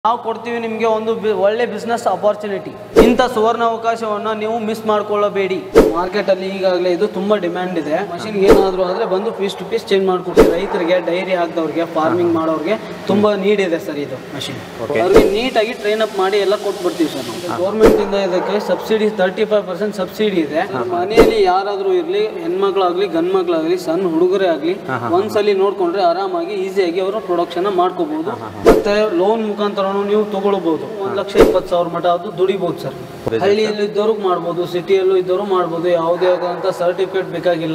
ನಾವು ಕೊಡ್ತೀವಿ ನಿಮಗೆ ಒಂದು ಬಿ- ಒಳ್ಳೆ ಬಿಸ್ನೆಸ್ ಅಪಾರ್ಚುನಿಟಿ ಇಂಥ ಸುವರ್ಣ ಅವಕಾಶವನ್ನು ನೀವು ಮಿಸ್ ಮಾಡ್ಕೊಳ್ಳಬೇಡಿ ಮಾರ್ಕೆಟಲ್ಲಿ ಈಗಾಗಲೇ ಇದು ತುಂಬ ಡಿಮ್ಯಾಂಡ್ ಇದೆ ಮಷಿನ್ ಏನಾದರೂ ಆದರೆ ಬಂದು ಪೀಸ್ ಟು ಪೀಸ್ ಚೇಂಜ್ ಮಾಡ್ಕೊಡ್ತೀವಿ ರೈತರಿಗೆ ಡೈರಿ ಹಾಕ್ದವ್ರಿಗೆ ಫಾರ್ಮಿಂಗ್ ಮಾಡೋರಿಗೆ ತುಂಬ ನೀಡ್ ಇದೆ ಸರ್ ಇದು ಮಷಿನ್ ಅವ್ರಿಗೆ ನೀಟಾಗಿ ಟ್ರೈನ್ ಅಪ್ ಮಾಡಿ ಎಲ್ಲ ಕೊಟ್ಬಿಡ್ತೀವಿ ಸರ್ ನಾವು ಗೌರ್ಮೆಂಟಿಂದ ಇದಕ್ಕೆ subsidy thirty five percent subsidy ಇದೆ ಮನೆಯಲ್ಲಿ ಯಾರಾದರೂ ಇರಲಿ ಹೆಣ್ಮಕ್ಳಾಗ್ಲಿ ಗಂಡ್ ಮಕ್ಳಾಗ್ಲಿ ಸಣ್ಣ ಹುಡುಗರೇ ಆಗಲಿ ಒಂದ್ಸಲಿ ನೋಡ್ಕೊಂಡ್ರೆ ಆರಾಮಾಗಿ ಈಸಿಯಾಗಿ ಅವರು ಪ್ರೊಡಕ್ಷನ್ ಮಾಡ್ಕೋಬಹುದು ಮತ್ತೆ ಲೋನ್ ಮುಖಾಂತರನು ನೀವು ತಗೊಳ್ಬಹುದು ಒಂದ್ ಲಕ್ಷ ಇಪ್ಪತ್ತು ಸಾವಿರ ಮಟ ಅದು ದುಡಿಬಹುದು ಸರ್ ಹಳ್ಳಿಯಲ್ಲಿ ಇದ್ದವ್ರು ಮಾಡ್ಬೋದು ಸಿಟಿಯಲ್ಲೂ ಇದ್ದವರು ಮಾಡ್ಬೋದು ಯಾವುದೇ ಆದಂತ ಸರ್ಟಿಫಿಕೇಟ್ ಬೇಕಾಗಿಲ್ಲ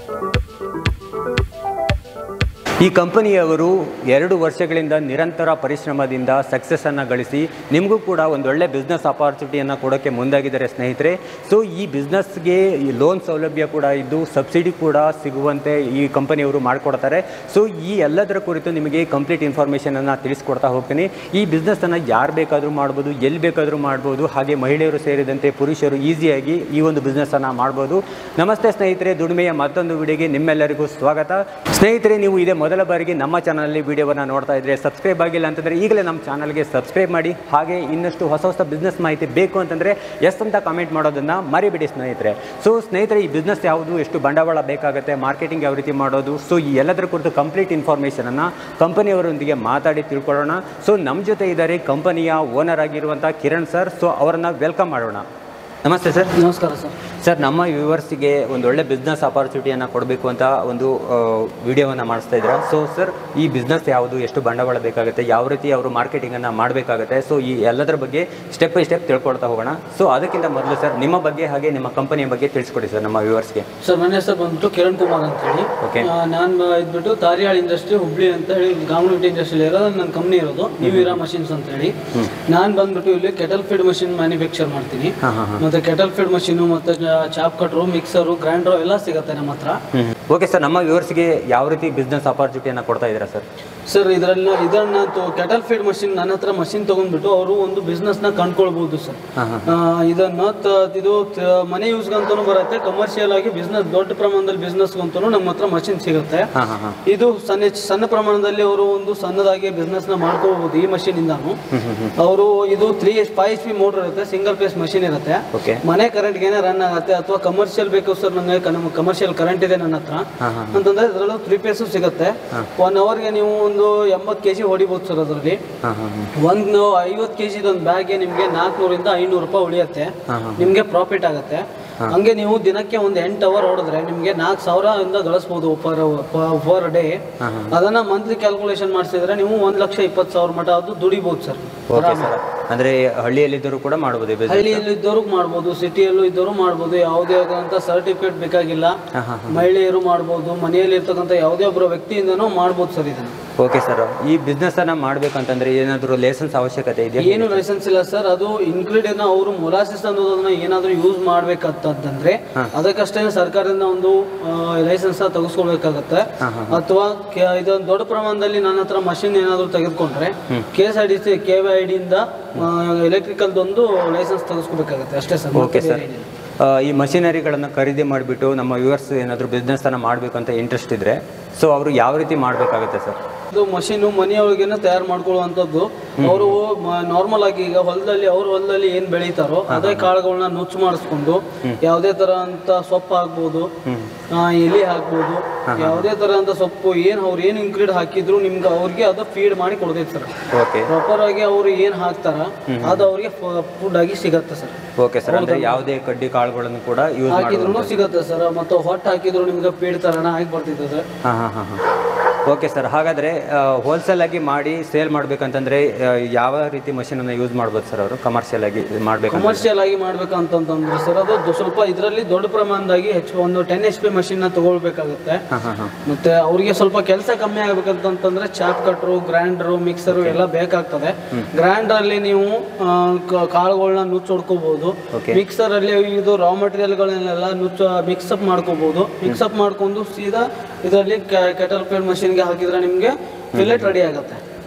ಈ ಕಂಪನಿಯವರು ಎರಡು ವರ್ಷಗಳಿಂದ ನಿರಂತರ ಪರಿಶ್ರಮದಿಂದ ಸಕ್ಸಸ್ಸನ್ನು ಗಳಿಸಿ ನಿಮಗೂ ಕೂಡ ಒಂದೊಳ್ಳೆ ಬಿಸ್ನೆಸ್ ಅಪಾರ್ಚುನಿಟಿಯನ್ನು ಕೊಡೋಕ್ಕೆ ಮುಂದಾಗಿದ್ದಾರೆ ಸ್ನೇಹಿತರೆ ಸೊ ಈ ಬಿಸ್ನೆಸ್ಗೆ ಈ ಲೋನ್ ಸೌಲಭ್ಯ ಕೂಡ ಇದ್ದು ಸಬ್ಸಿಡಿ ಕೂಡ ಸಿಗುವಂತೆ ಈ ಕಂಪನಿಯವರು ಮಾಡಿಕೊಡ್ತಾರೆ ಸೊ ಈ ಎಲ್ಲದರ ಕುರಿತು ನಿಮಗೆ ಕಂಪ್ಲೀಟ್ ಇನ್ಫಾರ್ಮೇಷನನ್ನು ತಿಳಿಸ್ಕೊಡ್ತಾ ಹೋಗ್ತೀನಿ ಈ ಬಿಸ್ನೆಸ್ಸನ್ನು ಯಾರು ಬೇಕಾದರೂ ಮಾಡ್ಬೋದು ಎಲ್ಲಿ ಬೇಕಾದರೂ ಮಾಡ್ಬೋದು ಹಾಗೆ ಮಹಿಳೆಯರು ಸೇರಿದಂತೆ ಪುರುಷರು ಈಸಿಯಾಗಿ ಈ ಒಂದು ಬಿಸ್ನೆಸ್ಸನ್ನು ಮಾಡ್ಬೋದು ನಮಸ್ತೆ ಸ್ನೇಹಿತರೆ ದುಡಿಮೆಯ ಮತ್ತೊಂದು ವಿಡಿಯೋಗೆ ನಿಮ್ಮೆಲ್ಲರಿಗೂ ಸ್ವಾಗತ ಸ್ನೇಹಿತರೆ ನೀವು ಇದೇ ಮೊದಲ ಬಾರಿಗೆ ನಮ್ಮ ಚಾನಲಲ್ಲಿ ವಿಡಿಯೋವನ್ನು ನೋಡ್ತಾ ಇದ್ರೆ ಸಬ್ಸ್ಕ್ರೈಬ್ ಆಗಿಲ್ಲ ಅಂತಂದರೆ ಈಗಲೇ ನಮ್ಮ ಚಾನಲ್ಗೆ ಸಬ್ಸ್ಕ್ರೈಬ್ ಮಾಡಿ ಹಾಗೆ ಇನ್ನಷ್ಟು ಹೊಸ ಹೊಸ ಬಿಸ್ನೆಸ್ ಮಾಹಿತಿ ಬೇಕು ಅಂತಂದರೆ ಎಸ್ ಅಂತ ಕಮೆಂಟ್ ಮಾಡೋದನ್ನು ಮರಿಬೇಡಿ ಸ್ನೇಹಿತರೆ ಸೊ ಸ್ನೇಹಿತರೆ ಈ ಬಿಸ್ನೆಸ್ ಯಾವುದು ಎಷ್ಟು ಬಂಡವಾಳ ಬೇಕಾಗುತ್ತೆ ಮಾರ್ಕೆಟಿಂಗ್ ಯಾವ ರೀತಿ ಮಾಡೋದು ಸೊ ಈ ಎಲ್ಲದರ ಕುರಿತು ಕಂಪ್ಲೀಟ್ ಇನ್ಫಾರ್ಮೇಷನನ್ನು ಕಂಪನಿಯವರೊಂದಿಗೆ ಮಾತಾಡಿ ತಿಳ್ಕೊಳ್ಳೋಣ ಸೊ ನಮ್ಮ ಜೊತೆ ಇದ್ದಾರೆ ಕಂಪನಿಯ ಓನರ್ ಆಗಿರುವಂಥ ಕಿರಣ್ ಸರ್ ಸೊ ಅವರನ್ನು ವೆಲ್ಕಮ್ ಮಾಡೋಣ ನಮಸ್ತೆ ಸರ್ ನಮಸ್ಕಾರ ಸರ್ ಸರ್ ನಮ್ಮ ವ್ಯೂವರ್ಸಿಗೆ ಒಂದು ಒಳ್ಳೆ ಬಿಸ್ನೆಸ್ ಅಪಾರ್ಚುನಿಟಿಯನ್ನು ಕೊಡಬೇಕು ಅಂತ ಒಂದು ವಿಡಿಯೋವನ್ನು ಮಾಡಿಸ್ತಾ ಇದ್ದೀರಾ ಸೊ ಸರ್ ಈ ಬಿಸ್ನೆಸ್ ಯಾವುದು ಎಷ್ಟು ಬಂಡವಾಳ ಬೇಕಾಗುತ್ತೆ ಯಾವ ರೀತಿ ಅವರು ಮಾರ್ಕೆಟಿಂಗನ್ನು ಮಾಡಬೇಕಾಗುತ್ತೆ ಸೊ ಈ ಎಲ್ಲದರ ಬಗ್ಗೆ ಸ್ಟೆಪ್ ಬೈ ಸ್ಟೆಪ್ ತಿಳ್ಕೊಳ್ತಾ ಹೋಗೋಣ ಸೊ ಅದಕ್ಕಿಂತ ಮೊದಲು ಸರ್ ನಿಮ್ಮ ಬಗ್ಗೆ ಹಾಗೆ ನಿಮ್ಮ ಕಂಪನಿಯ ಬಗ್ಗೆ ತಿಳಿಸ್ಕೊಡಿ ಸರ್ ನಮ್ಮ ವ್ಯೂವರ್ಸ್ಗೆ ಸರ್ ನನ್ನ ಹೆಸರು ಬಂದ್ಬಿಟ್ಟು ಕಿರಣ್ ಕುಮಾರ್ ಅಂತ ಹೇಳಿ Okay. ಆ, ನಾನು ಇದ್ಬಿಟ್ಟು ತಾರಿಯಾಳ್ ಇಂಡಸ್ಟ್ರಿ ಹುಬ್ಳಿ ಅಂತ ಹೇಳಿ ಗಾಮನಗುಡಿ ಇಂಡಸ್ಟ್ರಿ ಇರೋದು ನನ್ನ ಕಂಪ್ನಿ ಇರೋದು ನ್ಯೂವಿರಾ ಮಷಿನ್ಸ್ ಅಂತ ಹೇಳಿ ನಾನು ಬಂದ್ಬಿಟ್ಟು ಇಲ್ಲಿ ಕೆಟಲ್ ಫೀಡ್ ಮಷಿನ್ ಮ್ಯಾನುಫ್ಯಾಕ್ಚರ್ ಮಾಡ್ತೀನಿ ಹಾಂ ಹಾಂ ಮತ್ತೆ ಕೆಟಲ್ ಫೀಡ್ ಮಷೀನು ಮತ್ತೆ ಚಾಪ್ ಕಟ್ರು ಮಿಕ್ಸರು ಗ್ರೈಂಡರು ಎಲ್ಲ ಸಿಗುತ್ತೆ ನಮ್ಮ ಹತ್ರ ಓಕೆ ಸರ್ ನಮ್ಮ ವ್ಯೂವರ್ಸ್ಗೆ ಯಾವ ರೀತಿ ಬಿಸ್ನೆಸ್ ಅಪಾರ್ಚುನಿಟಿಯನ್ನು ಕೊಡ್ತಾ ಇದ್ದೀರಾ ಸರ್ ಸರ್ ಇದರಲ್ಲಿ ಇದನ್ನ ಕೆಟಲ್ ಫೀಡ್ ಮಷಿನ್ ನನ್ನ ಹತ್ರ ಮಷಿನ್ ತಗೊಂಡ್ಬಿಟ್ಟು ಅವರು ಒಂದು ಬಿಸ್ನೆಸ್ ನ ಕಂಡ್ಕೊಳ್ಬಹುದು ಸರ್ ಹಾಂ ಹಾಂ ಆ, ಇದನ್ನ ತ- ಇದು ತ- ಮನೆ ಯೂಸ್ಗಂತೂ ಬರುತ್ತೆ ಕಮರ್ಷಿಯಲ್ ಆಗಿ ಬಿಸ್ನೆಸ್ ದೊಡ್ಡ ಪ್ರಮಾಣದಲ್ಲಿ ಬಿಸ್ನೆಸ್ಗಂತೂ ನಮ್ಮ ಹತ್ರ ಮಷಿನ್ ಸಿಗುತ್ತೆ ಹಾಂ ಹಾಂ ಹಾಂ ಇದು ಸಣ್ಣ ಸಣ್ಣ ಪ್ರಮಾಣದಲ್ಲಿ ಅವರು ಒಂದು ಸಣ್ಣದಾಗಿ ಬಿಸ್ನೆಸ್ ನ ಮಾಡ್ಕೋಬಹುದು ಈ ಮಷಿನ್ ಇಂದಾನು ಅವರು ಇದು three H five H P motor ಇರುತ್ತೆ ಸಿಂಗಲ್ ಫೇಸ್ ಮಷಿನ್ ಇರುತ್ತೆ ಓಕೆ ಮನೆ ಕರೆಂಟ್ಗೆನೆ ರನ್ ಆಗುತ್ತೆ ಅಥವಾ ಕಮರ್ಷಿಯಲ್ ಬೇಕು ಸರ್ ನನಗೆ ಕಮರ್ಷಿಯಲ್ ಕರೆಂಟ್ ಇದೆ ನನ್ನ ಹತ್ರ ಹಾಂ ಹಾಂ ಅಂತಂದ್ರೆ ಇದರಲ್ಲೂ ತ್ರೀ ಪೇಸು ಸಿಗುತ್ತೆ ಒನ್ ಅವರ್ಗೆ ನೀವು ಒಂದು ಎಂಬತ್ತು ಕೆ ಜಿ ಹೊಡಿಬೋದು ಸರ್ ಅದರಲ್ಲಿ ಹಾಂ ಹಾಂ ಹಾಂ ಒಂದು ಐವತ್ತು ಕೆ ಜಿದ ಒಂದು ಬ್ಯಾಗ್ಗೆ ನಿಮಗೆ ನಾಲ್ಕುನೂರಿಂದ ಐನೂರು ರೂಪಾಯಿ ಉಳಿಯುತ್ತೆ ಹಾಂ ಹಾಂ ನಿಮಗೆ ಪ್ರಾಫಿಟ್ ಆಗುತ್ತೆ ಹಂಗೆ ನೀವು ದಿನಕ್ಕೆ ಒಂದು ಎಂಟು ಅವರ್ ಹೊಡೆದ್ರೆ ನಿಮಗೆ ನಾಲ್ಕು ಸಾವಿರದಿಂದ ಗಳಿಸ್ಬೋದು ಪರ್ ಪರ್ ಡೇ ಹಾಂ ಹಾಂ ಅದನ್ನ ಮಂತ್ಲಿ ಕ್ಯಾಲ್ಕುಲೇಷನ್ ಮಾಡಿಸಿದ್ರೆ ನೀವು ಒಂದು ಲಕ್ಷ ಇಪ್ಪತ್ತು ಸಾವಿರ ಮಟ ಅದು ದುಡಿಬೋದು ಸರ್ ಓಕೆ ಸರ್ ಅಂದರೆ ಹಳ್ಳಿಯಲ್ಲಿದ್ದರೂ ಕೂಡ ಮಾಡ್ಬೋದು ಈ ಬಿಸ್ನೆಸ್ ಹಳ್ಳಿಯಲ್ಲಿ ಇದ್ದವರು ಮಾಡ್ಬೋದು ಸಿಟಿಯಲ್ಲೂ ಇದ್ದವರು ಮಾಡ್ಬೋದು ಯಾವುದೇ ಆದಂಥ ಸರ್ಟಿಫಿಕೇಟ್ ಬೇಕಾಗಿಲ್ಲ ಹಾಂ ಹಾಂ ಮಹಿಳೆಯರು ಮಾಡ್ಬೋದು ಮನೆಯಲ್ಲಿ ಇರ್ತಕ್ಕಂಥ ಯಾವುದೇ ಒಬ್ಬರ ವ್ಯಕ್ತಿಯಿಂದನೂ ಮಾಡ್ಬೋದು ಸರ್ ಇದನ್ನ ಓಕೆ ಸರ್ ಈ ಬಿಸ್ನೆಸ್ ಅನ್ನ ಮಾಡ್ಬೇಕಂತಂದ್ರೆ ಏನಾದರೂ ಲೈಸೆನ್ಸ್ ಅವಶ್ಯಕತೆ ಇದೆಯಾ ಏನು ಲೈಸೆನ್ಸ್ ಇಲ್ಲ ಸರ್ ಅದು ಇನ್ಕ್ಲೂಡಿಯನ್ ಅವರು ಮೊಲಾಸಿಸ್ ಅನ್ನೋದನ್ನ ಏನಾದರೂ ಯೂಸ್ ಮಾಡ್ಬೇಕಂತಂದ್ರೆ ಅದಕ್ಕಷ್ಟೇ ಸರ್ಕಾರದಿಂದ ಒಂದು ಲೈಸೆನ್ಸ್ ತೆಗೆಸ್ಕೊಳ್ಬೇಕಾಗತ್ತೆ ಅಥವಾ ಕೆ- ಇದೊಂದು ದೊಡ್ಡ ಪ್ರಮಾಣದಲ್ಲಿ ನನ್ನ ಹತ್ರ ಮಷಿನ್ ಏನಾದರೂ ತೆಗೆದುಕೊಂಡ್ರೆ K S I D C K V I ಡಿಯಿಂದ ಎಲೆಕ್ಟ್ರಿಕಲ್ದೊಂದು ಲೈಸೆನ್ಸ್ ತೆಗೆಸ್ಕೊಬೇಕಾಗತ್ತೆ ಅಷ್ಟೇ ಸರ್ ಓಕೆ ಸರ್ ಆ, ಈ ಮಷಿನರಿಗಳನ್ನು ಖರೀದಿ ಮಾಡಿಬಿಟ್ಟು ನಮ್ಮ ವ್ಯೂವರ್ಸ್ ಏನಾದರೂ ಬಿಸ್ನೆಸ್ ಅನ್ನ ಮಾಡಬೇಕು ಅಂತ ಇಂಟ್ರೆಸ್ಟ್ ಇದ್ರೆ ಸೊ ಅವರು ಯಾವ ರೀತಿ ಮಾಡಬೇಕಾಗುತ್ತೆ ಸರ್ ಇದು ಮಷೀನು ಮನೆಯೊಳಗೇನೆ ತಯಾರು ಮಾಡ್ಕೊಳ್ಳುವಂಥದ್ದು ಅವರು ನಾರ್ಮಲ್ ಆಗಿ ಈಗ ಹೊಲದಲ್ಲಿ ಅವ್ರ ಹೊಲದಲ್ಲಿ ಏನ್ ಬೆಳೀತಾರೋ ಅದೇ ಕಾಳುಗಳನ್ನ ನುಚ್ಚು ಮಾಡಿಸ್ಕೊಂಡು ಯಾವುದೇ ತರ ಅಂತ ಸೊಪ್ಪು ಹಾಕ್ಬೋದು ಆ, ಎಲೆ ಹಾಕ್ಬೋದು ಯಾವುದೇ ತರ ಅಂತ ಸೊಪ್ಪು ಏನ್ ಅವ್ರು ಏನ್ ಇನ್ಕ್ರೀಡ್ ಹಾಕಿದ್ರು ನಿಮ್ಗೆ ಅವ್ರಿಗೆ ಅದು ಫೀಡ್ ಮಾಡಿ ಕೊಡ್ತೈತೆ ಸರ್ ಓಕೆ ಪ್ರಾಪರ್ ಆಗಿ ಅವ್ರು ಏನ್ ಹಾಕ್ತಾರ ಅದು ಅವ್ರಿಗೆ ಫುಡ್ ಆಗಿ ಸಿಗತ್ತೆ ಸರ್ ಓಕೆ ಸರ್ ಅಂದರೆ ಯಾವುದೇ ಕಡ್ಡಿ ಕಾಳುಗಳನ್ನು ಕೂಡ ಯೂಸ್ ಮಾಡಿ ಹಾಕಿದ್ರು ಸಿಗತ್ತೆ ಸರ್ ಮತ್ತು ಹೊಟ್ಟು ಹಾಕಿದ್ರು ನಿಮ್ಗೆ ಫೀಡ್ ತರನ ಆಗಿ ಬರ್ತೈತೆ ಹಾಂ ಹಾಂ ಹಾಂ ಹಾಂ ಓಕೆ ಸರ್ ಹಾಗಾದರೆ ಹೋಲ್ಸೇಲ್ ಆಗಿ ಮಾಡಿ ಸೇಲ್ ಮಾಡ್ಬೇಕಂತಂದ್ರೆ ಆ, ಯಾವ ರೀತಿ ಮಷೀನನ್ನು ಯೂಸ್ ಮಾಡ್ಬೋದು ಸರ್ ಅವರು ಕಮರ್ಷಿಯಲ್ ಆಗಿ ಮಾಡಬೇಕು ಕಮರ್ಷಿಯಲ್ ಆಗಿ ಮಾಡ್ಬೇಕಂತಂದ್ರೆ ಸರ್ ಅದು ದೊ- ಸ್ವಲ್ಪ ಇದರಲ್ಲಿ ದೊಡ್ಡ ಪ್ರಮಾಣದಾಗಿ ಹೆಚ್ಚು ಒಂದು ಟೆನ್ ಎಚ್ ಪಿ ಮಷಿನ್ ತಗೊಳ್ಬೇಕಾಗುತ್ತೆ ಹಾಂ ಹಾಂ ಹಾಂ ಮತ್ತೆ ಅವ್ರಿಗೆ ಸ್ವಲ್ಪ ಕೆಲಸ ಕಮ್ಮಿ ಆಗ್ಬೇಕಂತಂದ್ರೆ ಚಾಪ್ ಕಟ್ರು ಗ್ರೈಂಡರು ಮಿಕ್ಸರು ಎಲ್ಲ ಬೇಕಾಗ್ತದೆ ಗ್ರೈಂಡರ್ ಅಲ್ಲಿ ನೀವು ಆ, ಕ- ಕಾಳುಗಳನ್ನ ನುಚ್ಚೊಡ್ಕೋಬಹುದು Okay. ಮಿಕ್ಸರ್ ಅಲ್ಲಿ ಇದು ರಾ ಮಟೀರಿಯಲ್ಗಳನ್ನೆಲ್ಲ ನುಚ್ಚ ಮಿಕ್ಸಪ್ ಮಾಡ್ಕೋಬಹುದು ಮಿಕ್ಸಪ್ ಮಾಡ್ಕೊಂಡು ಸೀದಾ ಇದರಲ್ಲಿ ಕೆಟಲ್ ಪೇಡ್ ಮಷಿನ್ಗೆ ಹಾಕಿದ್ರೆ ನಿಮ್ಗೆ ಫಿಲೆಟ್ ರೆಡಿ ಆಗುತ್ತೆ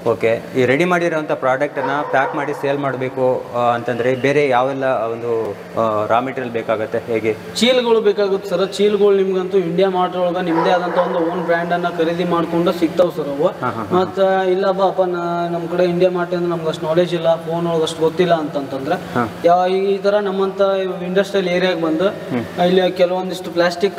ಓಕೆ ಈ ರೆಡಿ ಮಾಡಿರೋಂಥ ಪ್ರಾಡಕ್ಟನ್ನು ಪ್ಯಾಕ್ ಮಾಡಿ ಸೇಲ್ ಮಾಡಬೇಕು ಅಂತಂದರೆ ಬೇರೆ ಯಾವೆಲ್ಲ ಒಂದು ರಾ ಮೆಟೀರಿಯಲ್ ಬೇಕಾಗುತ್ತೆ ಹೇಗೆ ಚೀಲ್ಗಳು ಬೇಕಾಗುತ್ತೆ ಸರ್ ಚೀಲ್ಗಳು ನಿಮ್ಗಂತೂ ಇಂಡಿಯಾ ಮಾರ್ಟ್ ಒಳಗೆ ನಿಮ್ಮದೇ ಆದಂಥ ಒಂದು ಓನ್ ಬ್ರ್ಯಾಂಡನ್ನು ಖರೀದಿ ಮಾಡ್ಕೊಂಡು ಸಿಗ್ತಾವೆ ಸರ್ ಅವು ಮತ್ತು ಇಲ್ಲ ಬಾಪ ನಮ್ಮ ಕಡೆ ಇಂಡಿಯಾ ಮಾರ್ಟ್ ಅಂದ್ರೆ ನಮ್ಗೆ ಅಷ್ಟು ನಾಲೆಜ್ ಇಲ್ಲ ಫೋನ್ ಒಳಗೆ ಅಷ್ಟು ಗೊತ್ತಿಲ್ಲ ಅಂತಂತಂದ್ರೆ ಯಾವ ಈ ಥರ ನಮ್ಮಂಥ ಇಂಡಸ್ಟ್ರಿಯಲ್ ಏರಿಯಾಗೆ ಬಂದು ಇಲ್ಲಿ ಕೆಲವೊಂದಿಷ್ಟು ಪ್ಲಾಸ್ಟಿಕ್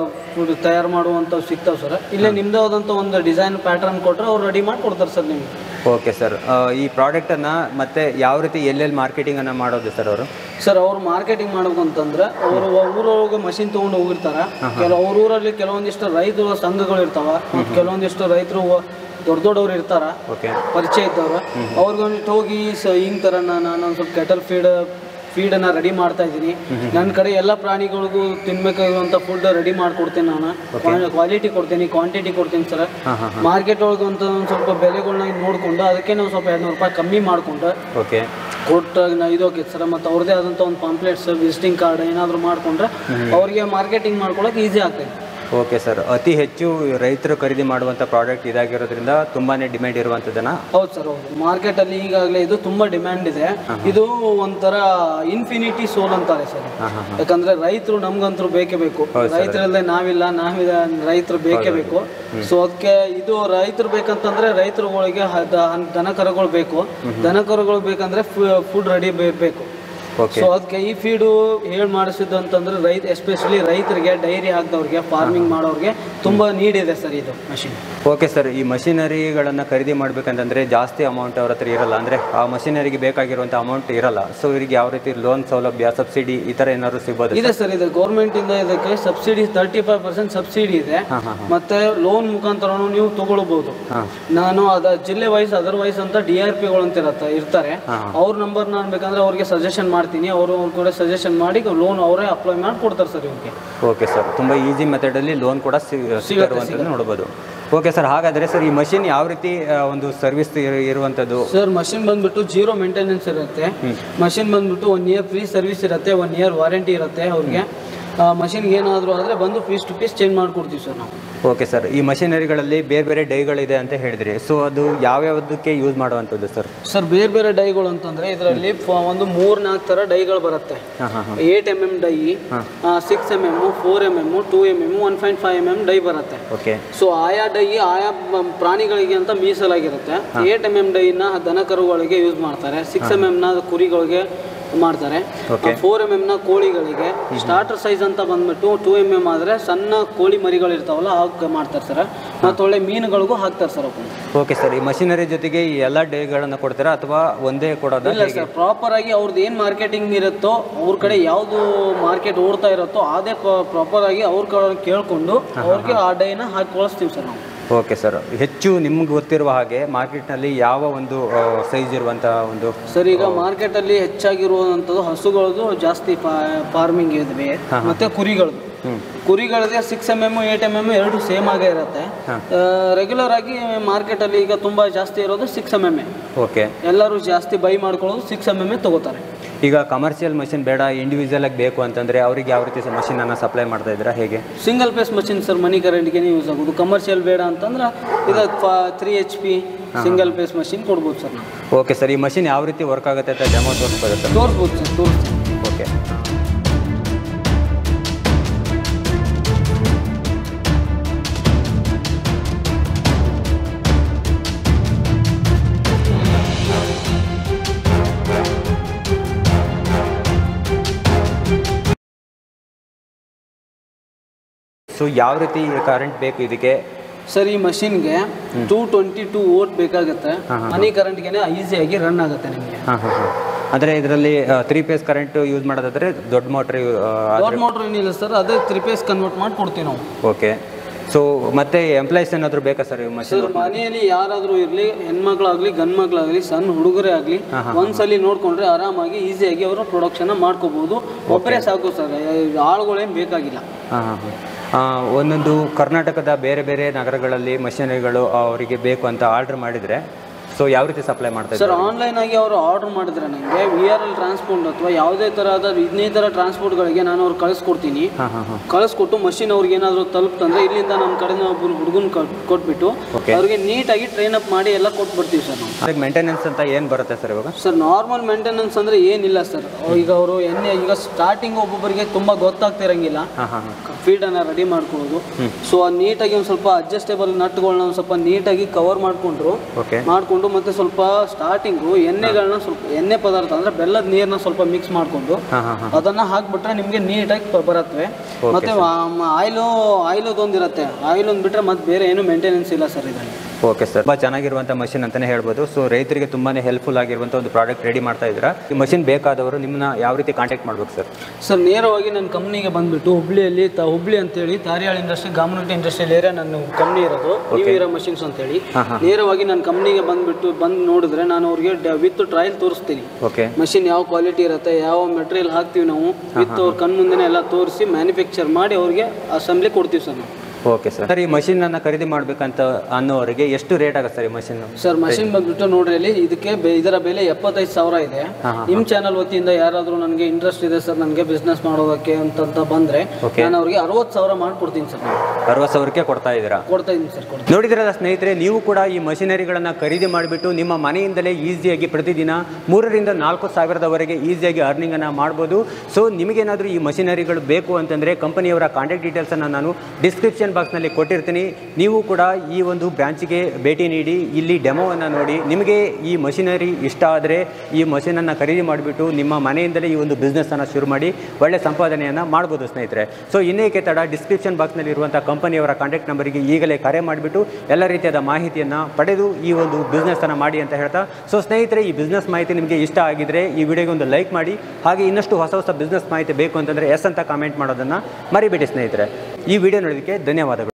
ತಯಾರು ಮಾಡುವಂಥವು ಸಿಗ್ತಾವೆ ಸರ್ ಇಲ್ಲೇ ನಿಮ್ಮದೇ ಆದಂಥ ಒಂದು ಡಿಸೈನ್ ಪ್ಯಾಟರ್ನ್ ಕೊಟ್ಟರೆ ಅವ್ರು ರೆಡಿ ಮಾಡಿ ಕೊಡ್ತಾರೆ ಸರ್ ನಿಮ್ಗೆ ಓಕೆ ಸರ್ ಈ ಪ್ರಾಡಕ್ಟನ್ನು ಮತ್ತೆ ಯಾವ ರೀತಿ ಎಲ್ಲೆಲ್ಲಿ ಮಾರ್ಕೆಟಿಂಗನ್ನು ಮಾಡೋದು ಸರ್ ಅವರು ಸರ್ ಅವ್ರು ಮಾರ್ಕೆಟಿಂಗ್ ಮಾಡ್ಬೇಕು ಅಂತಂದ್ರೆ ಅವರು ಊರೊಳಗೆ ಮಷಿನ್ ತೊಗೊಂಡು ಹೋಗಿರ್ತಾರ ಕೆಲವು ಅವ್ರ ಊರಲ್ಲಿ ಕೆಲವೊಂದಿಷ್ಟು ರೈತರ ಸಂಘಗಳು ಇರ್ತಾವ ಮತ್ತು ಕೆಲವೊಂದಿಷ್ಟು ರೈತರು ದೊಡ್ಡ ದೊಡ್ಡವ್ರು ಇರ್ತಾರ ಓಕೆ ಪರಿಚಯ ಇದ್ದವ್ರು ಅವ್ರಿಗೊಂದಿಟ್ಟು ಹೋಗಿ ಸ ಹಿಂಗ್ ಥರ ನಾನು ಒಂದು ಸ್ವಲ್ಪ ಕೆಟಲ್ ಫೀಡ್ ಫೀಡನ್ನು ರೆಡಿ ಮಾಡ್ತಾ ಇದ್ದೀನಿ ನನ್ನ ಕಡೆ ಎಲ್ಲ ಪ್ರಾಣಿಗಳಿಗೂ ತಿನ್ಬೇಕಾಗಿರುವಂಥ ಫುಡ್ ರೆಡಿ ಮಾಡಿಕೊಡ್ತೀನಿ ನಾನು ಕ್ವಾಲಿಟಿ ಕೊಡ್ತೀನಿ ಕ್ವಾಂಟಿಟಿ ಕೊಡ್ತೀನಿ ಸರ್ ಹಾಂ ಹಾಂ ಮಾರ್ಕೆಟ್ ಒಳಗೆ ಅಂತ ಒಂದು ಸ್ವಲ್ಪ ಬೆಲೆಗಳನ್ನ ನೋಡಿಕೊಂಡು ಅದಕ್ಕೆ ನಾವು ಸ್ವಲ್ಪ ಎರಡುನೂರು ರೂಪಾಯಿ ಕಮ್ಮಿ ಮಾಡಿಕೊಂಡು ಓಕೆ ಕೊಟ್ಟಾಗ ನಾ ಇದು ಹೋಗಿತ್ತು ಸರ್ ಮತ್ತು ಅವ್ರದ್ದೇ ಆದಂಥ ಒಂದು ಪಾಂಪ್ಲೆಟ್ಸ್ ವಿಸಿಟಿಂಗ್ ಕಾರ್ಡ್ ಏನಾದರೂ ಮಾಡಿಕೊಂಡ್ರೆ ಅವ್ರಿಗೆ ಮಾರ್ಕೆಟಿಂಗ್ ಮಾಡ್ಕೊಳಕ್ಕೆ ಈಸಿ ಆಗ್ತೈತೆ ಓಕೆ ಸರ್ ಅತಿ ಹೆಚ್ಚು ರೈತರು ಖರೀದಿ ಮಾಡುವಂಥ ಪ್ರಾಡಕ್ಟ್ ಇದಾಗಿರೋದ್ರಿಂದ ತುಂಬಾ ಡಿಮ್ಯಾಂಡ್ ಇರುವಂಥದ್ದನ್ನು ಹೌದು ಸರ್ ಹೌದು ಮಾರ್ಕೆಟಲ್ಲಿ ಈಗಾಗಲೇ ಇದು ತುಂಬ ಡಿಮ್ಯಾಂಡ್ ಇದೆ ಇದು ಒಂಥರ ಇನ್ಫಿನಿಟಿ ಸೋಲ್ ಅಂತಾರೆ ಸರ್ ಹಾಂ ಹಾಂ ಯಾಕಂದ್ರೆ ರೈತರು ನಮ್ಗಂತೂ ಬೇಕೇ ಬೇಕು ರೈತರಲ್ಲದೆ ನಾವಿಲ್ಲ ನಾವಿದ ರೈತರು ಬೇಕೇ ಬೇಕು ಸೊ ಅದಕ್ಕೆ ಇದು ರೈತರು ಬೇಕಂತಂದ್ರೆ ರೈತರುಗಳಿಗೆ ಹ- ದ- ದನ ಕರುಗಳು ಬೇಕು ದನ ಕರುಗಳು ಬೇಕಂದ್ರೆ ಫುಡ್ ರೆಡಿ ಬೇಕು ಓಕೆ ಸೊ ಅದಕ್ಕೆ ಈ ಫೀಡು ಹೇಳಿ ಮಾಡಿಸಿದ್ದು ಅಂತಂದ್ರೆ ರೈತ ಎಸ್ಪೆಷಲಿ ರೈತರಿಗೆ ಡೈರಿ ಹಾಕ್ದವ್ರಿಗೆ ಫಾರ್ಮಿಂಗ್ ಮಾಡೋರಿಗೆ ತುಂಬಾ ನೀಡ್ ಇದೆ ಸರ್ ಇದು ಮಷಿನ್ ಓಕೆ ಸರ್ ಈ ಮಷಿನರಿಗಳನ್ನು ಖರೀದಿ ಮಾಡಬೇಕಂತಂದರೆ ಜಾಸ್ತಿ ಅಮೌಂಟ್ ಅವ್ರ ಹತ್ರ ಇರಲ್ಲ ಅಂದರೆ ಆ ಮಷಿನರಿಗೆ ಬೇಕಾಗಿರುವಂಥ ಅಮೌಂಟ್ ಇರಲ್ಲ ಸೊ ಇವರಿಗೆ ಯಾವ ರೀತಿ ಲೋನ್ ಸೌಲಭ್ಯ ಸಬ್ಸಿಡಿ ಈ ಥರ ಏನಾದ್ರು ಸಿಗ್ಬೋದು ಇದೆ ಸರ್ ಇದೆ ಗೌರ್ಮೆಂಟ್ ಇಂದ ಇದಕ್ಕೆ subsidy thirty five percent subsidy ಇದೆ ಹಾಂ ಹಾಂ ಮತ್ತೆ ಲೋನ್ ಮುಖಾಂತರನು ನೀವು ತಗೊಳ್ಬಹುದು ಹಾಂ ನಾನು ಅದ ಜಿಲ್ಲೆ ವೈಸ್ ಅದರ್ ವೈಸ್ ಅಂತ ಡಿ ಆರ್ ಪಿಗಳು ಅಂತ ಇರತ್ತೆ ಇರ್ತಾರೆ ಅವ್ರ ನಂಬರ್ ನಾನು ಬೇಕಂದ್ರೆ ಅವ್ರಿಗೆ ಸಜೆಷನ್ ಮಾಡ್ತೀನಿ ಅವರು ಅವ್ರ ಕೂಡ ಸಜೆಷನ್ ಮಾಡಿ ಲೋನ್ ಅವರೇ ಅಪ್ಲೈ ಮಾಡಿ ಕೊಡ್ತಾರೆ ಸರ್ ಇವ್ರಿಗೆ ಓಕೆ ಸರ್ ತುಂಬ ಈಸಿ ಮೆಥಡಲ್ಲಿ ಲೋನ್ ಕೂಡ ಸಿಗಿರುವಂಥದ್ದು ನೋಡ್ಬೋದು ಓಕೆ ಸರ್ ಹಾಗಾದರೆ ಸರ್ ಈ ಮಷಿನ್ ಯಾವ ರೀತಿ ಆ, ಒಂದು ಸರ್ವಿಸ್ ಇರುವಂಥದ್ದು ಸರ್ ಮಷಿನ್ ಬಂದ್ಬಿಟ್ಟು ಜೀರೋ ಮೇಂಟೆನೆನ್ಸ್ ಇರುತ್ತೆ ಮಷಿನ್ ಬಂದ್ಬಿಟ್ಟು ಒನ್ ಇಯರ್ ಫ್ರೀ ಸರ್ವಿಸ್ ಇರುತ್ತೆ ಒನ್ ಇಯರ್ ವಾರಂಟಿ ಇರುತ್ತೆ ಅವ್ರಿಗೆ ಮಷಿನ್ಗೆ ಏನಾದರೂ ಆದರೆ ಬಂದು ಪೀಸ್ ಟು ಪೀಸ್ ಚೇಂಜ್ ಮಾಡಿಕೊಡ್ತೀವಿ ಸರ್ ನಾವು ಓಕೆ ಸರ್ ಈ ಮಷಿನರಿಗಳಲ್ಲಿ ಬೇರೆ ಬೇರೆ ಡೈಗಳಿದೆ ಅಂತ ಹೇಳಿದ್ರಿ ಸೊ ಅದು ಯಾವ್ಯಾವುದಕ್ಕೆ ಯೂಸ್ ಮಾಡುವಂಥದ್ದು ಸರ್ ಸರ್ ಬೇರೆ ಬೇರೆ ಡೈಗಳು ಅಂತಂದ್ರೆ ಇದರಲ್ಲಿ ಒಂದು ಮೂರ್ ನಾಲ್ಕು ತರ ಡೈಗಳು ಬರುತ್ತೆ ಹಾಂ ಹಾಂ ಹಾಂ eight M M die six M M four M M two M M one point five M M die ಬರುತ್ತೆ ಓಕೆ ಸೊ ಆಯಾ ಡೈ ಆಯಾ ಬ- ಪ್ರಾಣಿಗಳಿಗೆ ಅಂತ ಮೀಸಲಾಗಿರುತ್ತೆ ಏಟ್ ಎಮ್ ಎಮ್ ಡೈನ ದನ ಕರುಗಳಿಗೆ ಯೂಸ್ ಮಾಡ್ತಾರೆ ಸಿಕ್ಸ್ ಎಮ್ ಎಮ್ನ ಕುರಿಗಳಿಗೆ ಮಾಡ್ತಾರೆ ಫೋರ್ ಎಮ್ ಎಮ್ನ ಕೋಳಿಗಳಿಗೆ ಸ್ಟಾರ್ಟರ್ ಸೈಜ್ ಅಂತ ಬಂದ್ಬಿಟ್ಟು ಟೂ ಎಮ್ ಎಮ್ ಆದರೆ ಸಣ್ಣ ಕೋಳಿ ಮರಿಗಳು ಇರ್ತಾವಲ್ಲ ಅವಕ್ಕೆ ಮಾಡ್ತಾರೆ ಸರ್ ಮತ್ತು ಒಳ್ಳೆ ಮೀನುಗಳಿಗೂ ಹಾಕ್ತಾರೆ ಸರ್ ಅವಕ್ಕೆ ಓಕೆ ಸರ್ ಈ ಮಷಿನರಿ ಜೊತೆಗೆ ಈ ಎಲ್ಲ ಡೈಗಳನ್ನು ಕೊಡ್ತೀರಾ ಅಥವಾ ಒಂದೇ ಕೊಡೋದಾ ಇಲ್ಲ ಸರ್ ಪ್ರಾಪರ್ ಆಗಿ ಅವ್ರದ್ದು ಏನು ಮಾರ್ಕೆಟಿಂಗ್ ಇರುತ್ತೋ ಅವ್ರ ಕಡೆ ಯಾವುದು ಮಾರ್ಕೆಟ್ ಓಡ್ತಾ ಇರುತ್ತೋ ಅದೇ ಪ್ರಾಪರ್ ಆಗಿ ಅವ್ರ ಕಡೆ ಕೇಳ್ಕೊಂಡು ಅವ್ರಿಗೆ ಆ ಡೈನ ಹಾಕಿ ಕಳಿಸ್ತೀವಿ ಸರ್ ನಾವು ಓಕೆ ಸರ್ ಹೆಚ್ಚು ನಿಮ್ಗೆ ಗೊತ್ತಿರುವ ಹಾಗೆ ಮಾರ್ಕೆಟ್ನಲ್ಲಿ ಯಾವ ಒಂದು ಸೈಜ್ ಇರುವಂಥ ಒಂದು ಸರ್ ಈಗ ಮಾರ್ಕೆಟ್ ಅಲ್ಲಿ ಹೆಚ್ಚಾಗಿರುವಂಥದ್ದು ಹಸುಗಳದ್ದು ಜಾಸ್ತಿ ಫಾರ್ಮಿಂಗ್ ಇದ್ವಿ ಮತ್ತೆ ಕುರಿಗಳದ್ದು ಕುರಿಗಳದೇ six M M eight M M ಎರಡು ಸೇಮ್ ಆಗೇ ಇರುತ್ತೆ ರೆಗ್ಯುಲರ್ ಆಗಿ ಮಾರ್ಕೆಟ್ ಅಲ್ಲಿ ಈಗ ತುಂಬಾ ಜಾಸ್ತಿ ಇರೋದು ಸಿಕ್ಸ್ ಎಮ್ ಎಮ್ ಓಕೆ ಎಲ್ಲರೂ ಜಾಸ್ತಿ ಬೈ ಮಾಡ್ಕೊಳ್ಳೋದು ಸಿಕ್ಸ್ ಎಮ್ ಎಮ್ ತಗೋತಾರೆ ಈಗ ಕಮರ್ಷಿಯಲ್ ಮಷಿನ್ ಬೇಡ ಇಂಡಿವಿಜುವಲ್ ಆಗಿ ಬೇಕು ಅಂತಂದರೆ ಅವ್ರಿಗೆ ಯಾವ ರೀತಿ ಮಷಿನನ್ನು ಸಪ್ಲೈ ಮಾಡ್ತಾ ಇದ್ದೀರಾ ಹೇಗೆ ಸಿಂಗಲ್ ಪೇಸ್ ಮಷಿನ್ ಸರ್ ಮನಿ ಕರೆಂಟ್ಗೆ ಯೂಸ್ ಆಗೋದು ಕಮರ್ಷಿಯಲ್ ಬೇಡ ಅಂತಂದ್ರೆ ಇದು three H P single phase machine ಕೊಡ್ಬೋದು ಸರ್ ನಾವು ಓಕೆ ಸರ್ ಈ ಮಷಿನ್ ಯಾವ ರೀತಿ ವರ್ಕ್ ಆಗುತ್ತೆ ಅಂತ ಡೆಮೋ ತೋರಿಸ್ಬೋದು ಸರ್ ತೋರಿಸ್ಬೋದು ಸರ್ ತೋರಿಸ್ತೀನಿ ಓಕೆ ಸೊ ಯಾವ ರೀತಿ ಕರೆಂಟ್ ಬೇಕು ಇದಕ್ಕೆ ಸರ್ ಈ ಮಷಿನ್ಗೆ ಟೂ ಟ್ವೆಂಟಿ ಟೂ ವೋಟ್ ಬೇಕಾಗುತ್ತೆ ಮನಿ ಕರೆಂಟ್ಗೆ ಈಸಿಯಾಗಿ ರನ್ ಆಗುತ್ತೆ ನಿಮಗೆ ಹಾಂ ಹಾಂ ಹಾಂ ಅಂದರೆ ಇದರಲ್ಲಿ ತ್ರೀ ಫೇಸ್ ಕರೆಂಟ್ ಯೂಸ್ ಮಾಡೋದಾದರೆ ದೊಡ್ಡ ಮೋಟ್ರ್ ದೊಡ್ಡ ಮೋಟ್ರ್ ಏನಿಲ್ಲ ಸರ್ ಅದೇ ತ್ರೀ ಪೇಸ್ ಕನ್ವರ್ಟ್ ಮಾಡಿ ಕೊಡ್ತೀವಿ ನಾವು ಓಕೆ ಸೊ ಮತ್ತೆ ಎಂಪ್ಲಾಯೀಸ್ ಏನಾದರೂ ಬೇಕಾ ಸರ್ ಈ ಮಷಿನ್ ಸರ್ ಮನೆಯಲ್ಲಿ ಯಾರಾದರೂ ಇರಲಿ ಹೆಣ್ಮಕ್ಳಾಗ್ಲಿ ಗಂಡ್ ಮಕ್ಳಾಗ್ಲಿ ಸಣ್ಣ ಹುಡುಗರೇ ಆಗಲಿ ಒಂದ್ಸಲಿ ನೋಡ್ಕೊಂಡ್ರೆ ಆರಾಮಾಗಿ ಈಸಿಯಾಗಿ ಅವರು ಪ್ರೊಡಕ್ಷನ್ ಮಾಡ್ಕೋಬಹುದು ಒಬ್ಬರೇ ಸಾಕು ಸರ್ ಆಳುಗಳೇನು ಬೇಕಾಗಿಲ್ಲ ಹಾಂ ಹಾಂ ಹಾಂ ಒಂದೊಂದು ಕರ್ನಾಟಕದ ಬೇರೆ ಬೇರೆ ನಗರಗಳಲ್ಲಿ ಮಷಿನರಿಗಳು ಅವರಿಗೆ ಬೇಕು ಅಂತ ಆರ್ಡರ್ ಮಾಡಿದರೆ ಸೊ ಯಾವ ರೀತಿ ಸಪ್ಲೈ ಮಾಡ್ತಾ ಸರ್ ಇದ್ದಾರೆ ಆನ್ಲೈನ್ ಆಗಿ ಅವರು ಆರ್ಡರ್ ಮಾಡಿದ್ರೆ ನನಗೆ ವಿ ಆರ್ ಎಲ್ ಟ್ರಾನ್ಸ್ಪೋರ್ಟ್ ಅಥವಾ ಯಾವುದೇ ಥರದ ಇನ್ನಿತರ ಟ್ರಾನ್ಸ್ಪೋರ್ಟ್ಗಳಿಗೆ ನಾನು ಅವ್ರು ಕಳಿಸ್ಕೊಡ್ತೀನಿ ಹಾಂ ಹಾಂ ಹಾಂ ಕಳಿಸ್ಕೊಟ್ಟು ಮಷಿನ್ ಅವ್ರಿಗೆ ಏನಾದರೂ ತಲುಪ್ತಂದ್ರೆ ಇಲ್ಲಿಂದ ನಮ್ಮ ಕಡೆಯಿಂದ ಒಬ್ಬರು ಹುಡುಗನ ಕೊಟ್ಬಿಟ್ಟು Okay. ಅವ್ರಿಗೆ ನೀಟಾಗಿ ಟ್ರೈನ್ ಅಪ್ ಮಾಡಿ ಎಲ್ಲ ಕೊಟ್ಬಿಡ್ತೀವಿ ಸರ್ ನಾವು ಅದಕ್ಕೆ ಮೇಂಟೆನೆನ್ಸ್ ಅಂತ ಏನು ಬರುತ್ತೆ ಸರ್ ಇವಾಗ ಸರ್ ನಾರ್ಮಲ್ ಮೇಂಟೆನೆನ್ಸ್ ಅಂದರೆ ಏನಿಲ್ಲ ಸರ್ ಈಗ ಅವರು ಎಣ್ಣೆ ಈಗ ಸ್ಟಾರ್ಟಿಂಗ್ ಒಬ್ಬೊಬ್ಬರಿಗೆ ತುಂಬ ಗೊತ್ತಾಗ್ತಿರಂಗಿಲ್ಲ ಹಾಂ ಹಾಂ ಹಾಂ ಫೀಡನ್ನು ರೆಡಿ ಮಾಡ್ಕೊಳ್ಳೋದು ಸೊ ಅದು ನೀಟಾಗಿ ಒಂದು ಸ್ವಲ್ಪ ಅಡ್ಜಸ್ಟೇಬಲ್ ನಟ್ಗಳನ್ನ ಒಂದು ಸ್ವಲ್ಪ ನೀಟಾಗಿ ಕವರ್ ಮಾಡಿಕೊಂಡ್ರು ಓಕೆ ಮಾಡಿಕೊಂಡು ಮತ್ತೆ ಸ್ವಲ್ಪ ಸ್ಟಾರ್ಟಿಂಗು ಎಣ್ಣೆಗಳನ್ನ ಸ್ವಲ್ಪ ಎಣ್ಣೆ ಪದಾರ್ಥ ಅಂದರೆ ಬೆಲ್ಲದ ನೀರನ್ನ ಸ್ವಲ್ಪ ಮಿಕ್ಸ್ ಮಾಡಿಕೊಂಡು ಹಾಂ ಹಾಂ ಹಾಂ ಅದನ್ನು ಹಾಕ್ಬಿಟ್ರೆ ನಿಮಗೆ ನೀಟಾಗಿ ಪ- ಬರತ್ವೆ ಮತ್ತೆ ಆಯಿಲು ಆಯಿಲದು ಒಂದಿರುತ್ತೆ ಆಯಿಲ್ ಒಂದು ಬಿಟ್ಟರೆ ಮತ್ತೆ ಬೇರೆ ಏನು ಮೇಂಟೆನೆನ್ಸ್ ಇಲ್ಲ ಸರ್ ಇದರಲ್ಲಿ ಓಕೆ ಸರ್ ತುಂಬ ಚೆನ್ನಾಗಿರುವಂಥ ಮಷಿನ್ ಅಂತಲೇ ಹೇಳ್ಬೋದು ಸೊ ರೈತರಿಗೆ ತುಂಬಾ ಹೆಲ್ಪ್ಫುಲ್ ಆಗಿರುವಂಥ ಒಂದು ಪ್ರಾಡಕ್ಟ್ ರೆಡಿ ಮಾಡ್ತಾ ಇದ್ದೀರಾ ಈ ಮಷಿನ್ ಬೇಕಾದವರು ನಿಮ್ಮನ್ನ ಯಾವ ರೀತಿ ಕಾಂಟ್ಯಾಕ್ಟ್ ಮಾಡ್ಬೇಕು ಸರ್ ಸರ್ ನೇರವಾಗಿ ನನ್ನ ಕಂಪ್ನಿಗೆ ಬಂದ್ಬಿಟ್ಟು ಹುಬ್ಳಿಯಲ್ಲಿ ತ ಹುಬ್ಳಿ ಅಂತೇಳಿ Tariyal industry Gamanatti industrial area ನನ್ನ ಕಂಪ್ನಿ ಇರೋದು ನೀವೀರ ಮಷಿನ್ಸ್ ಅಂತೇಳಿ ನೇರವಾಗಿ ನನ್ನ ಕಂಪ್ನಿಗೆ ಬಂದ್ಬಿಟ್ಟು ಬಂದು ನೋಡಿದ್ರೆ ನಾನು ಅವ್ರಿಗೆ ವಿತ್ ಟ್ರಯಲ್ ತೋರಿಸ್ತೀನಿ ಓಕೆ ಮಷಿನ್ ಯಾವ ಕ್ವಾಲಿಟಿ ಇರುತ್ತೆ ಯಾವ ಮೆಟೀರಿಯಲ್ ಹಾಕ್ತೀವಿ ನಾವು ವಿತ್ ಅವ್ರ ಕಣ್ಣು ಮುಂದೆನೇ ಎಲ್ಲ ತೋರಿಸಿ ಮ್ಯಾನುಫ್ಯಾಕ್ಚರ್ ಮಾಡಿ ಅವ್ರಿಗೆ ಅಸೆಂಬ್ಲಿ ಕೊಡ್ತೀವಿ ಸರ್ ನಾವು ಓಕೆ ಸರ್ ಸರ್ ಈ ಮಷಿನನ್ನು ಖರೀದಿ ಮಾಡಬೇಕಂತ ಅನ್ನೋರಿಗೆ ಎಷ್ಟು ರೇಟ್ ಆಗುತ್ತೆ ಸರ್ ಈ ಮಷಿನ್ ಸರ್ ಮಷಿನ್ ಬಂದ್ಬಿಟ್ಟು ನೋಡ್ರಿ ಇಲ್ಲಿ ಇದಕ್ಕೆ ಬೆ- ಇದರ ಬೆಲೆ ಎಪ್ಪತ್ತೈದು ಸಾವಿರ ಇದೆ ನಿಮ್ಮ ಚಾನಲ್ ವತಿಯಿಂದ ಯಾರಾದರೂ ನನಗೆ ಇಂಟ್ರೆಸ್ಟ್ ಇದೆ ಸರ್ ನನಗೆ ಬಿಸ್ನೆಸ್ ಮಾಡೋದಕ್ಕೆ ಅಂತಂತ ಬಂದ್ರೆ Okay. ನಾನು ಅವ್ರಿಗೆ ಅರವತ್ತು ಸಾವಿರ ಮಾಡ್ಕೊಡ್ತೀನಿ ಸರ್ ನಾನು ಅರವತ್ತು ಸಾವಿರಕ್ಕೆ ಕೊಡ್ತಾ ಇದ್ದೀರಾ ಕೊಡ್ತಾ ಇದ್ದೀನಿ ಸರ್ ಕೊಡ್ತೀನಿ ನೋಡಿದ್ರಲ್ಲ ಸ್ನೇಹಿತರೆ ನೀವು ಕೂಡ ಈ ಮಷಿನರಿಗಳನ್ನು ಖರೀದಿ ಮಾಡಿಬಿಟ್ಟು ನಿಮ್ಮ ಮನೆಯಿಂದಲೇ ಈಸಿಯಾಗಿ ಪ್ರತಿದಿನ ಮೂರರಿಂದ ನಾಲ್ಕು ಸಾವಿರದವರೆಗೆ ಈಸಿಯಾಗಿ ಅರ್ನಿಂಗನ್ನು ಮಾಡ್ಬೋದು ಸೊ ನಿಮಗೇನಾದರೂ ಈ ಮಷಿನರಿಗಳು ಬೇಕು ಅಂತಂದರೆ ಕಂಪನಿಯವರ ಕಾಂಟ್ಯಾಕ್ಟ್ ಡೀಟೇಲ್ಸನ್ನು ನಾನು ಡಿಸ್ಕ್ರಿಪ್ಷನ್ ಬಾಕ್ಸ್ನಲ್ಲಿ ಕೊಟ್ಟಿರ್ತೀನಿ ನೀವು ಕೂಡ ಈ ಒಂದು ಬ್ರಾಂಚಿಗೆ ಭೇಟಿ ನೀಡಿ ಇಲ್ಲಿ ಡೆಮೋವನ್ನು ನೋಡಿ ನಿಮಗೆ ಈ ಮಷಿನರಿ ಇಷ್ಟ ಆದರೆ ಈ ಮಷಿನನ್ನು ಖರೀದಿ ಮಾಡಿಬಿಟ್ಟು ನಿಮ್ಮ ಮನೆಯಿಂದಲೇ ಈ ಒಂದು ಬಿಸ್ನೆಸ್ಸನ್ನು ಶುರು ಮಾಡಿ ಒಳ್ಳೆ ಸಂಪಾದನೆಯನ್ನು ಮಾಡ್ಬೋದು ಸ್ನೇಹಿತರೆ ಸೊ ಇನ್ನೇಕೆ ತಡ ಡಿಸ್ಕ್ರಿಪ್ಷನ್ ಬಾಕ್ಸ್ನಲ್ಲಿ ಇರುವಂಥ ಕಂಪನಿಯವರ ಕಾಂಟ್ಯಾಕ್ಟ್ ನಂಬರಿಗೆ ಈಗಲೇ ಕರೆ ಮಾಡಿಬಿಟ್ಟು ಎಲ್ಲ ರೀತಿಯಾದ ಮಾಹಿತಿಯನ್ನು ಪಡೆದು ಈ ಒಂದು ಬಿಸ್ನೆಸ್ಸನ್ನು ಮಾಡಿ ಅಂತ ಹೇಳ್ತಾ ಸೊ ಸ್ನೇಹಿತರೆ ಈ ಬಿಸ್ನೆಸ್ ಮಾಹಿತಿ ನಿಮಗೆ ಇಷ್ಟ ಆಗಿದ್ರೆ ಈ ವಿಡಿಯೋಗೆ ಒಂದು ಲೈಕ್ ಮಾಡಿ ಹಾಗೆ ಇನ್ನಷ್ಟು ಹೊಸ ಹೊಸ ಬಿಸ್ನೆಸ್ ಮಾಹಿತಿ ಬೇಕು ಅಂತಂದರೆ ಎಸ್ ಅಂತ ಕಾಮೆಂಟ್ ಮಾಡೋದನ್ನು ಮರಿಬೇಡಿ ಸ್ನೇಹಿತರೆ ಈ ವಿಡಿಯೋ ನೋಡೋದಕ್ಕೆ ಧನ್ಯವಾದಗಳು